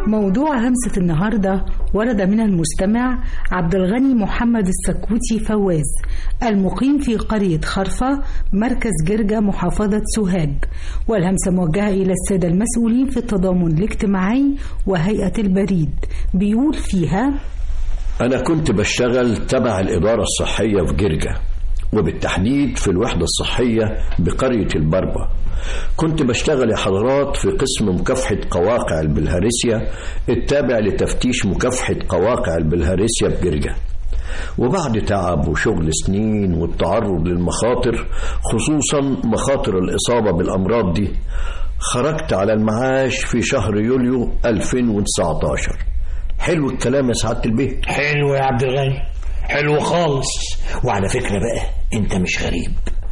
موضوع همسة النهاردة ورد من المستمع عبد الغني محمد السكوتي فواز المقيم في قرية خرفة مركز جرجة محافظة سوهاج والهمسة موجهة إلى السادة المسؤولين في التضامن الاجتماعي وهيئة البريد بيقول فيها أنا كنت بشتغل تبع الإدارة الصحية في جرجة وبالتحديد في الوحدة الصحية بقرية البربة كنت بشتغل يا حضرات في قسم مكافحة قواقع البلهارسيا التابع لتفتيش مكافحة قواقع البلهارسيا بجرجة وبعد تعب وشغل سنين والتعرض للمخاطر خصوصا مخاطر الإصابة بالأمراض دي خرجت على المعاش في شهر يوليو 2019 حلو الكلام يا سعادة البيت حلو يا عبد الغني حلو خالص وعلى فكرة بقى انت مش غريب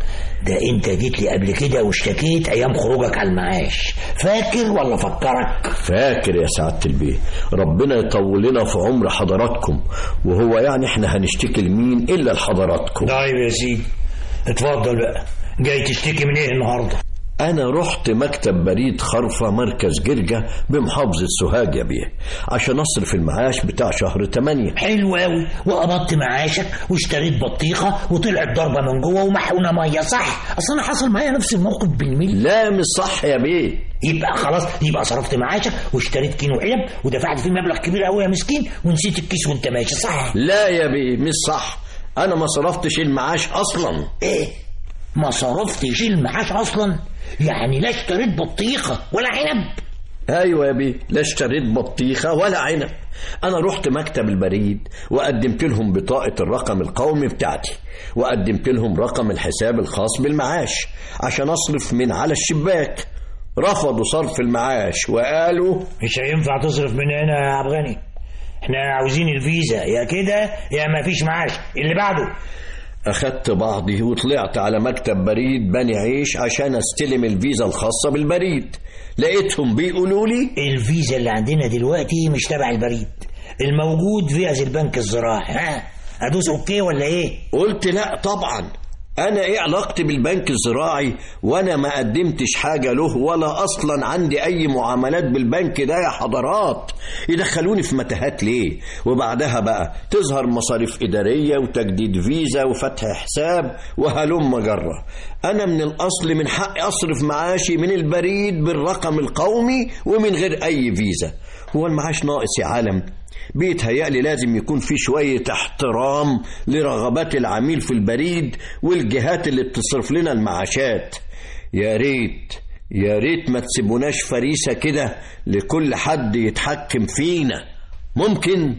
ده انت جيت لي قبل كده واشتكيت ايام خروجك على المعاش فاكر ولا فكرك فاكر يا سعادة البيه ربنا يطول لنا في عمر حضراتكم وهو يعني احنا هنشتكي لمين الا لحضراتكم طيب يا سيدي اتفضل بقى جاي تشتكي من ايه النهارده أنا رحت مكتب بريد خرفة مركز جرجة بمحافظة سوهاج يا بيه عشان أصرف المعاش بتاع شهر 8 حلو قوي وقبضت معاشك واشتريت بطيخه وطلعت ضربه من جوه ومحقونه ميه صح اصل انا حصل معايا نفس الموقف بالملي لا مش صح يا بيه يبقى خلاص يبقى صرفت معاشك واشتريت كيلو علب ودفعت فيه مبلغ كبير قوي يا مسكين ونسيت الكيس وانت ماشي صح لا يا بيه مش صح أنا ما صرفتش المعاش أصلا ايه ما صرفتش المعاش اصلا يعني لا اشتريت بطيخه ولا عنب ايوه يا بيه لا اشتريت بطيخه ولا عنب انا رحت مكتب البريد وقدمت لهم بطاقه الرقم القومي بتاعتي وقدمت لهم رقم الحساب الخاص بالمعاش عشان اصرف من على الشباك رفضوا صرف المعاش وقالوا مش هينفع تصرف من هنا يا عبد الغني احنا عاوزين الفيزا يا كده يا ما فيش معاش اللي بعده أخدت بعضي وطلعت على مكتب بريد بني عيش عشان استلم الفيزا الخاصة بالبريد لقيتهم بيقولوا لي الفيزا اللي عندنا دلوقتي مش تبع البريد الموجود فيزا البنك الزراعي ها ادوس اوكي ولا ايه قلت لا طبعا انا ايه علاقتي بالبنك الزراعي وانا ما قدمتش حاجه له ولا اصلا عندي اي معاملات بالبنك ده يا حضرات يدخلوني في متاهات ليه وبعدها بقى تظهر مصاريف اداريه وتجديد فيزا وفتح حساب وهلم جره انا من الاصل من حقي اصرف معاشي من البريد بالرقم القومي ومن غير اي فيزا هو المعاش ناقص يا عالم بيتهيألي لازم يكون في شوية احترام لرغبات العميل في البريد والجهات اللي بتصرف لنا المعاشات يا ريت يا ريت ما تسيبوناش فريسة كده لكل حد يتحكم فينا ممكن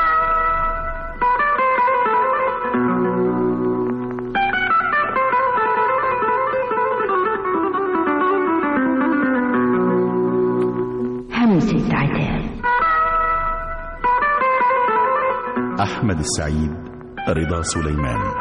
همسة عتاب أحمد السعيد رضا سليمان